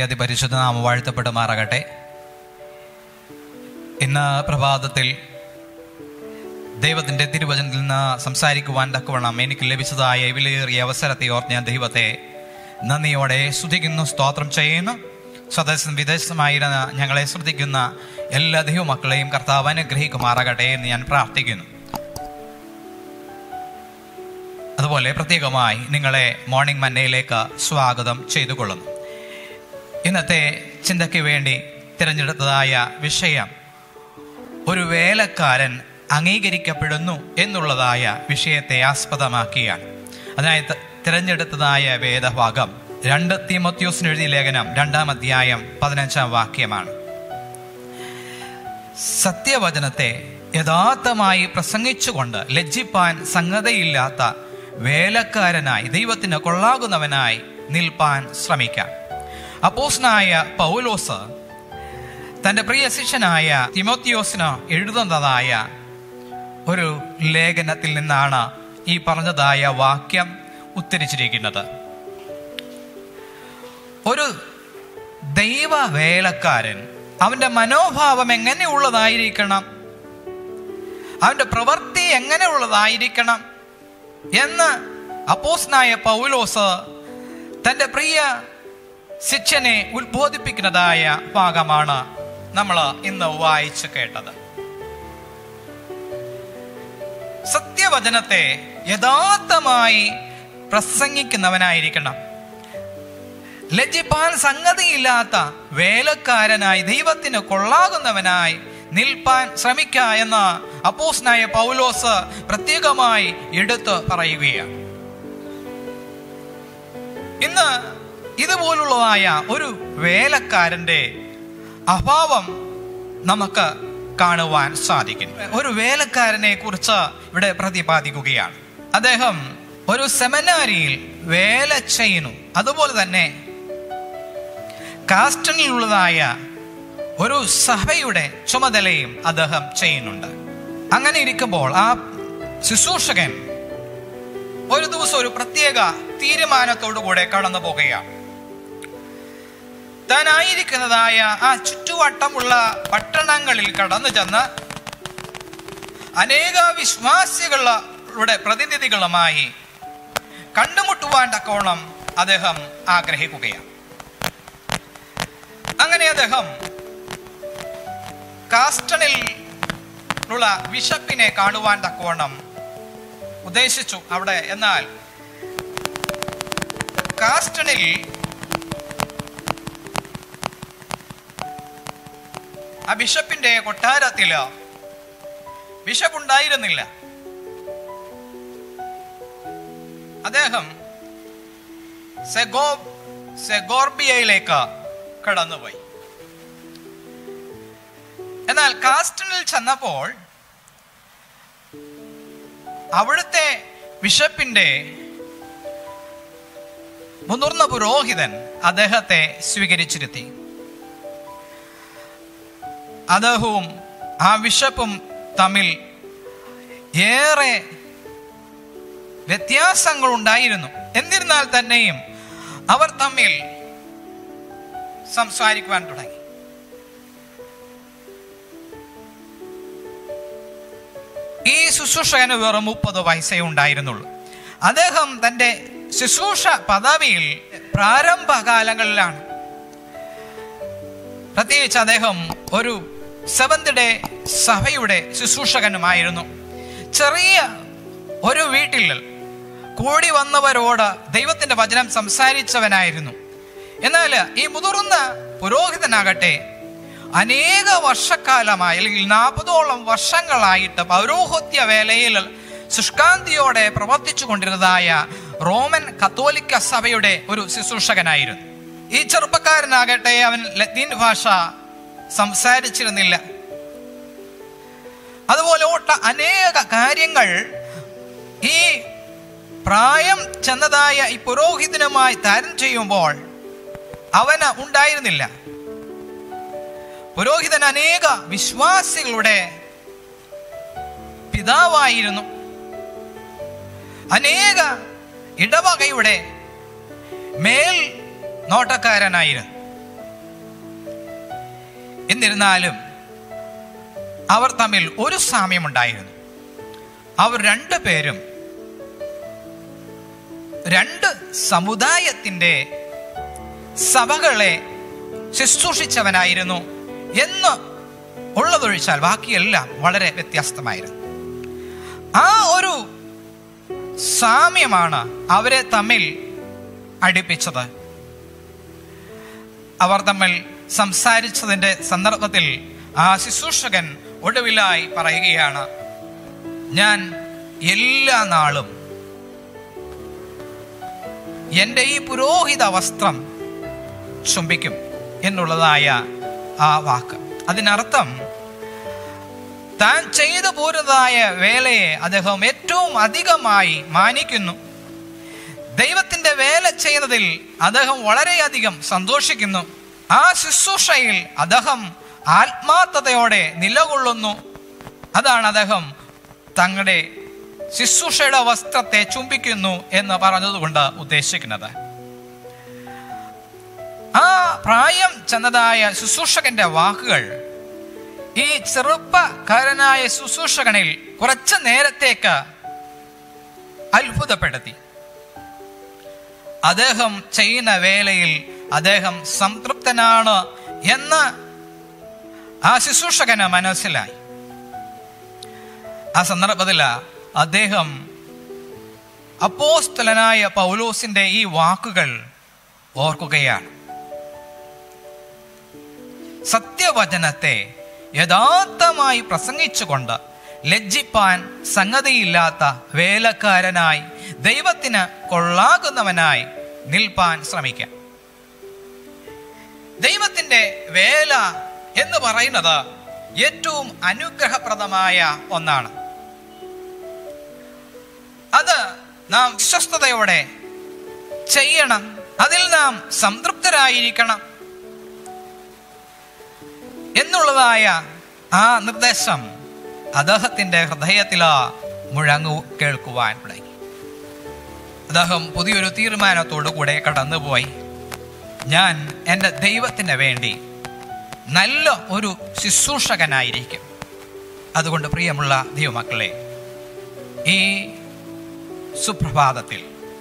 അതിപരിശുദ്ധ നാമം വാഴ്ത്തപ്പെടുമാറാകട്ടെ ഇന്ന് പ്രഭാതത്തിൽ ദൈവത്തിന്റെ തിരുവചനത്തിൽ നിന്ന് സംസാരിക്കുവാൻ തക്കവണ്ണം എനിക്ക് ലഭിച്ചതായ വിലയേറിയ അവസരത്തെ ഓർത്ത് ഞാൻ ദൈവത്തെ നന്ദിയോടെ സ്തുതിക്കുന്നു സ്തോത്രം ചെയ്യുന്നു സ്വദേശം വിദേശമായിരുന്ന ഞങ്ങളെ ശ്രദ്ധിക്കുന്ന എല്ലാ ദൈവമക്കളെയും കർത്താവ് അനുഗ്രഹിക്കുമാറാകട്ടെ എന്ന് ഞാൻ പ്രാർത്ഥിക്കുന്നു അതുപോലെ പ്രത്യേകമായി നിങ്ങളെ മോർണിംഗ് മന്നയിലേക്ക് സ്വാഗതം ചെയ്തു കൊള്ളുന്നു ഇന്നത്തെ ചിന്തയ്ക്ക് വേണ്ടി തിരഞ്ഞെടുത്തതായ വിഷയം ഒരു വേലക്കാരൻ അംഗീകരിക്കപ്പെടുന്നു എന്നുള്ളതായ വിഷയത്തെ ആസ്പദമാക്കിയാണ് അതിനായി തിരഞ്ഞെടുത്തതായ വേദഭാഗം രണ്ട് തീമത്യോസിന് എഴുതിയ ലേഖനം രണ്ടാം അധ്യായം പതിനഞ്ചാം വാക്യമാണ് സത്യവചനത്തെ യഥാർത്ഥമായി പ്രസംഗിച്ചുകൊണ്ട് ലജ്ജിപ്പാൻ സംഗതയില്ലാത്ത വേലക്കാരനായി ദൈവത്തിന് കൊള്ളാകുന്നവനായി നിൽപ്പാൻ ശ്രമിക്കാം അപ്പോസ്നായ പൗലോസ് തന്റെ പ്രിയ ശിഷ്യനായ തിമോത്തിയോസിന് എഴുതുന്നതായ ഒരു ലേഖനത്തിൽ നിന്നാണ് ഈ പറഞ്ഞതായ വാക്യം ഉദ്ധരിച്ചിരിക്കുന്നത് ഒരു ദൈവ വേലക്കാരൻ അവന്റെ മനോഭാവം എങ്ങനെയുള്ളതായിരിക്കണം അവന്റെ പ്രവൃത്തി എങ്ങനെയുള്ളതായിരിക്കണം എന്ന് അപ്പോസ്നായ പൗലോസ് തന്റെ പ്രിയ ശിക്ഷനെ ഉത്ബോധിപ്പിക്കുന്നതായ ഭാഗമാണ് നമ്മൾ ഇന്ന് വായിച്ചു കേട്ടത് സത്യവചനത്തെ യഥാർത്ഥമായി പ്രസംഗിക്കുന്നവനായിരിക്കണം ലജ്ജിപ്പാൻ സംഗതിയില്ലാത്ത വേലക്കാരനായി ദൈവത്തിന് കൊള്ളാകുന്നവനായി നിൽപ്പാൻ ശ്രമിക്ക എന്ന അപ്പോസ്നായ പൗലോസ് പ്രത്യേകമായി എടുത്ത് പറയുകയാണ് ഇന്ന് ഇതുപോലുള്ളതായ ഒരു വേലക്കാരന്റെ അഭാവം നമുക്ക് കാണുവാൻ സാധിക്കും ഒരു വേലക്കാരനെ കുറിച്ച് ഇവിടെ പ്രതിപാദിക്കുകയാണ് അദ്ദേഹം ഒരു സെമിനാരിയിൽ വേല ചെയ്യുന്നു അതുപോലെ തന്നെ കാസ്റ്റണിലുള്ളതായ ഒരു സഭയുടെ ചുമതലയും അദ്ദേഹം ചെയ്യുന്നുണ്ട് അങ്ങനെ ഇരിക്കുമ്പോൾ ആ ശുശ്രൂഷകൻ ഒരു ദിവസം ഒരു പ്രത്യേക തീരുമാനത്തോടു കൂടെ കടന്നു പോകുകയാണ് താനായിരിക്കുന്നതായ ആ ചുറ്റുവട്ടമുള്ള പട്ടണങ്ങളിൽ കടന്നു ചെന്ന് അനേക വിശ്വാസികളുടെ പ്രതിനിധികളുമായി കണ്ടുമുട്ടുവാൻ തക്കോണം അദ്ദേഹം ആഗ്രഹിക്കുകയാണ് അങ്ങനെ അദ്ദേഹം കാസ്റ്റണിൽ ഉള്ള ബിഷപ്പിനെ കാണുവാൻ തക്കവണ്ണം ഉദ്ദേശിച്ചു അവിടെ എന്നാൽ കാസ്റ്റണിൽ ആ ബിഷപ്പിന്റെ കൊട്ടാരത്തില് ബിഷപ്പ് ഉണ്ടായിരുന്നില്ല അദ്ദേഹം സെഗോ സെഗോർബിയയിലേക്ക് കടന്നുപോയി എന്നാൽ കാസ്റ്റണിൽ ചെന്നപ്പോൾ അവിടുത്തെ ബിഷപ്പിന്റെ മുതിർന്ന പുരോഹിതൻ അദ്ദേഹത്തെ സ്വീകരിച്ചിരുത്തി അദ്ദേഹവും ആ ബിഷപ്പും തമ്മിൽ ഏറെ വ്യത്യാസങ്ങൾ ഉണ്ടായിരുന്നു എന്നിരുന്നാൽ തന്നെയും അവർ തമ്മിൽ സംസാരിക്കുവാൻ തുടങ്ങി ഈ ശുശ്രൂഷകന് വെറും മുപ്പത് വയസ്സേ ഉണ്ടായിരുന്നുള്ളൂ അദ്ദേഹം തന്റെ ശുശ്രൂഷ പദവിയിൽ പ്രാരംഭകാലങ്ങളിലാണ് പ്രത്യേകിച്ച് അദ്ദേഹം ഒരു സെവന്ത് ഡേ സഭയുടെ ശുശ്രൂഷകനുമായിരുന്നു ചെറിയ ഒരു വീട്ടിൽ കൂടി വന്നവരോട് ദൈവത്തിന്റെ വചനം സംസാരിച്ചവനായിരുന്നു എന്നാൽ ഈ മുതിർന്ന പുരോഹിതനാകട്ടെ അനേക വർഷക്കാലമായി അല്ലെങ്കിൽ നാൽപ്പതോളം വർഷങ്ങളായിട്ട് പൗരോഹിത്യ വേലയിൽ ശുഷ്കാന്തിയോടെ പ്രവർത്തിച്ചു കൊണ്ടിരുന്നതായ റോമൻ കത്തോലിക്ക സഭയുടെ ഒരു ശുശ്രൂഷകനായിരുന്നു ഈ ചെറുപ്പക്കാരനാകട്ടെ അവൻ ലത്തീൻ ഭാഷ സംസാരിച്ചിരുന്നില്ല അതുപോലെ ഒട്ട അനേക കാര്യങ്ങൾ ഈ പ്രായം ചെന്നതായ ഈ പുരോഹിതനുമായി താരം ചെയ്യുമ്പോൾ അവന് ഉണ്ടായിരുന്നില്ല പുരോഹിതൻ അനേക വിശ്വാസികളുടെ പിതാവായിരുന്നു അനേക ഇടവകയുടെ മേൽ നോട്ടക്കാരനായിരുന്നു എന്നിരുന്നാലും അവർ തമ്മിൽ ഒരു സാമ്യമുണ്ടായിരുന്നു അവർ രണ്ടു പേരും രണ്ട് സമുദായത്തിന്റെ സഭകളെ ശുശ്രൂഷിച്ചവനായിരുന്നു എന്ന് ഉള്ളതൊഴിച്ചാൽ ബാക്കിയെല്ലാം വളരെ വ്യത്യസ്തമായിരുന്നു ആ ഒരു സാമ്യമാണ് അവരെ തമ്മിൽ അടുപ്പിച്ചത് അവർ തമ്മിൽ സംസാരിച്ചതിന്റെ സന്ദർഭത്തിൽ ആ ശുശ്രൂഷകൻ ഒടുവിലായി പറയുകയാണ് ഞാൻ എല്ലാ നാളും എൻ്റെ ഈ പുരോഹിത വസ്ത്രം ചുംബിക്കും എന്നുള്ളതായ ആ വാക്ക് അതിനർത്ഥം താൻ ചെയ്തു പോരുന്നതായ വേലയെ അദ്ദേഹം ഏറ്റവും അധികമായി മാനിക്കുന്നു ദൈവത്തിന്റെ വേല ചെയ്യുന്നതിൽ അദ്ദേഹം വളരെയധികം സന്തോഷിക്കുന്നു ആ ശുശ്രൂഷയിൽ അദ്ദേഹം ആത്മാർത്ഥതയോടെ നിലകൊള്ളുന്നു അതാണ് അദ്ദേഹം തങ്ങളുടെ ശുശ്രൂഷയുടെ വസ്ത്രത്തെ ചുംബിക്കുന്നു എന്ന് പറഞ്ഞതുകൊണ്ട് ഉദ്ദേശിക്കുന്നത് ആ പ്രായം ചെന്നതായ ശുശ്രൂഷകന്റെ വാക്കുകൾ ഈ ചെറുപ്പക്കാരനായ ശുശ്രൂഷകനിൽ കുറച്ചു നേരത്തേക്ക് അത്ഭുതപ്പെടുത്തി അദ്ദേഹം ചെയ്യുന്ന വേലയിൽ അദ്ദേഹം സംതൃപ്തനാണ് എന്ന് ആ ശുശ്രൂഷകന് മനസ്സിലായി ആ സന്ദർഭത്തിൽ അദ്ദേഹം അപ്പോസ്തലനായ പൗലോസിന്റെ ഈ വാക്കുകൾ ഓർക്കുകയാണ് സത്യവചനത്തെ യഥാർത്ഥമായി പ്രസംഗിച്ചുകൊണ്ട് ലജ്ജിപ്പാൻ സംഗതിയില്ലാത്ത വേലക്കാരനായി ദൈവത്തിന് കൊള്ളാകുന്നവനായി നിൽപ്പാൻ ശ്രമിക്കാം ദൈവത്തിന്റെ വേല എന്ന് പറയുന്നത് ഏറ്റവും അനുഗ്രഹപ്രദമായ ഒന്നാണ് അത് നാം വിശ്വസ്തയോടെ ചെയ്യണം അതിൽ നാം സംതൃപ്തരായിരിക്കണം എന്നുള്ളതായ ആ നിർദ്ദേശം അദ്ദേഹത്തിന്റെ ഹൃദയത്തിലാ മുഴങ്ങു കേൾക്കുവാൻ തുടങ്ങി അദ്ദേഹം പുതിയൊരു തീരുമാനത്തോടു കൂടെ കടന്നുപോയി ഞാൻ എൻ്റെ ദൈവത്തിന് വേണ്ടി നല്ല ഒരു ശുശ്രൂഷകനായിരിക്കും അതുകൊണ്ട് പ്രിയമുള്ള ദൈവമക്കളെ ഈ സുപ്രഭാതത്തിൽ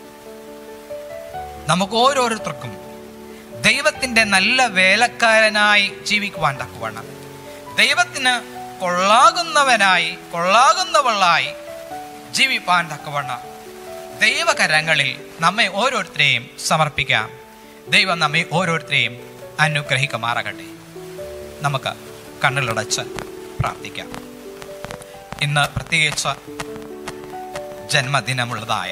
നമുക്ക് ഓരോരുത്തർക്കും ദൈവത്തിന്റെ നല്ല വേലക്കാരനായി ജീവിക്കുവാൻ തക്കവണ്ണം ദൈവത്തിന് കൊള്ളാകുന്നവനായി കൊള്ളാകുന്നവളായി ജീവിപ്പാൻ തക്കവണ്ണം ദൈവകരങ്ങളിൽ നമ്മെ ഓരോരുത്തരെയും സമർപ്പിക്കാം ദൈവം നമ്മെ ഓരോരുത്തരെയും അനുഗ്രഹിക്കുമാറാകട്ടെ നമുക്ക് കണ്ണുകളടച്ച് പ്രാർത്ഥിക്കാം ഇന്ന് പ്രത്യേകിച്ച് ജന്മദിനമുള്ളതായ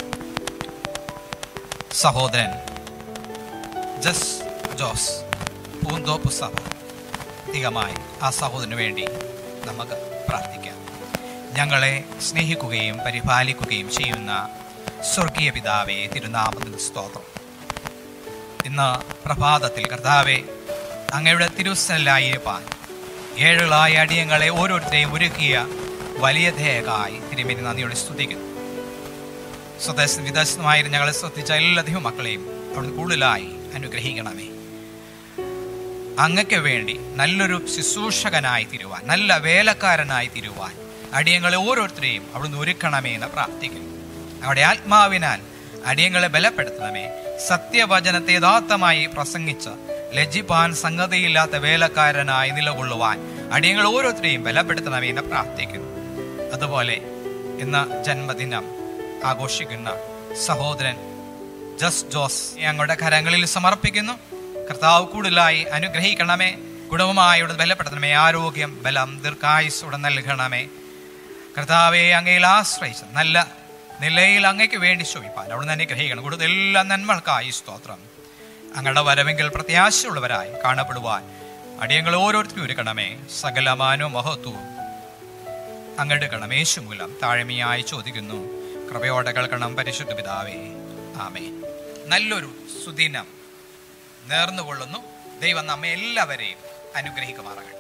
സഹോദരൻ ജസ് ജോസ് പൂന്തോപ്പ് സഭ പ്രത്യേകമായി ആ സഹോദരന് വേണ്ടി നമുക്ക് പ്രാർത്ഥിക്കാം ഞങ്ങളെ സ്നേഹിക്കുകയും പരിപാലിക്കുകയും ചെയ്യുന്ന സ്വർഗീയ പിതാവേ തിരുനാമത്തിന് സ്തോത്രം ഇന്ന് പ്രഭാതത്തിൽ കർത്താവെ അങ്ങയുടെ തിരുസലായിരിക്കാൻ ഏഴുകളായ അടിയങ്ങളെ ഓരോരുത്തരെയും ഒരുക്കിയ വലിയ ധേയകായി തിരുമേനി നന്ദിയോടെ സ്തുതിക്കുന്നു സ്വദേശം വിദേശത്തുമായിരുന്നു ഞങ്ങളെ ശ്രദ്ധിച്ച എല്ലാ ദൈവമക്കളെയും അവിടുന്ന് കൂടുതലായി അനുഗ്രഹിക്കണമേ അങ്ങക്ക് വേണ്ടി നല്ലൊരു ശുശ്രൂഷകനായി തീരുവാൻ നല്ല വേലക്കാരനായി തീരുവാൻ അടിയങ്ങളെ ഓരോരുത്തരെയും അവിടുന്ന് ഒരുക്കണമേ എന്ന് പ്രാർത്ഥിക്കുന്നു അവിടെ ആത്മാവിനാൽ അടിയങ്ങളെ ബലപ്പെടുത്തണമേ സത്യവചനത്തെ യഥാർത്ഥമായി പ്രസംഗിച്ച് ലജ്ജിപ്പാൻ സംഗതിയില്ലാത്ത വേലക്കാരനായി നിലകൊള്ളുവാൻ അടിയങ്ങൾ ഓരോരുത്തരെയും ബലപ്പെടുത്തണമേ എന്ന് പ്രാർത്ഥിക്കുന്നു അതുപോലെ ഇന്ന് ജന്മദിനം ആഘോഷിക്കുന്ന സഹോദരൻ ജസ് ജോസ് ഞങ്ങളുടെ കരങ്ങളിൽ സമർപ്പിക്കുന്നു കർത്താവ് കൂടുതലായി അനുഗ്രഹിക്കണമേ കുടുംബമായി ഇവിടെ ബലപ്പെടുത്തണമേ ആരോഗ്യം ബലം ദീർഘായുസ് ഇവിടെ നൽകണമേ കർത്താവെ അങ്ങയിൽ ആശ്രയിച്ച് നല്ല നിലയിൽ അങ്ങയ്ക്ക് വേണ്ടി ശോഭിപ്പാൻ അവിടുന്ന് അനുഗ്രഹിക്കണം കൂടുതൽ എല്ലാ നന്മകൾക്കായി സ്തോത്രം അങ്ങയുടെ വരവെങ്കിൽ പ്രത്യാശയുള്ളവരായി കാണപ്പെടുവാൻ അടിയങ്ങൾ ഓരോരുത്തരും ഒരുക്കണമേ സകലമാനവും മഹത്വവും അങ്ങെടുക്കണം യേശു മൂലം താഴ്മയായി ചോദിക്കുന്നു കൃപയോടെ കേൾക്കണം പരിശുദ്ധ പിതാവേ ആമേ നല്ലൊരു സുദിനം നേർന്നുകൊള്ളുന്നു ദൈവം നമ്മെ എല്ലാവരെയും അനുഗ്രഹിക്കുമാറാകട്ടെ